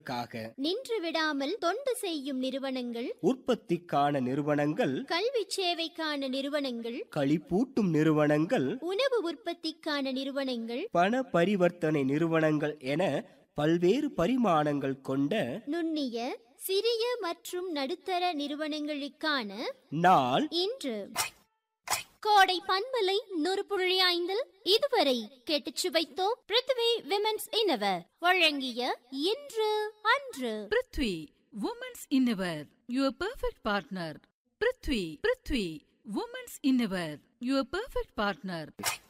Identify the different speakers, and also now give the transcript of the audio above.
Speaker 1: க்காக
Speaker 2: நின்று விடாமல் தொண்டு செய்யும் நிறுவனங்கள்
Speaker 1: உற்பத்திக்கான நிறுவனங்கள்
Speaker 2: கல்வி சேவைக்கான நிறுவனங்கள்
Speaker 1: களிப்பூட்டும் நிறுவனங்கள்
Speaker 2: உணவு உற்பத்திக்கான நிறுவனங்கள்
Speaker 1: பண பரிவர்த்தனை நிறுவனங்கள் என பல்வேறு பரிமாணங்கள் கொண்ட
Speaker 2: நுண்ணிய சிறிய மற்றும் நடுத்தர நிறுவனங்களுக்கான
Speaker 1: நாள்
Speaker 2: இன்று கோடை பண்பலை நூறு புள்ளி ஐந்தில் இதுவரை கேட்டுச் சுவைத்தோம் பிருத்வி விமென்ஸ் இன்னவர் வழங்கிய இன்று அன்று
Speaker 3: prithvi women's innerwear your perfect partner prithvi prithvi women's innerwear your perfect partner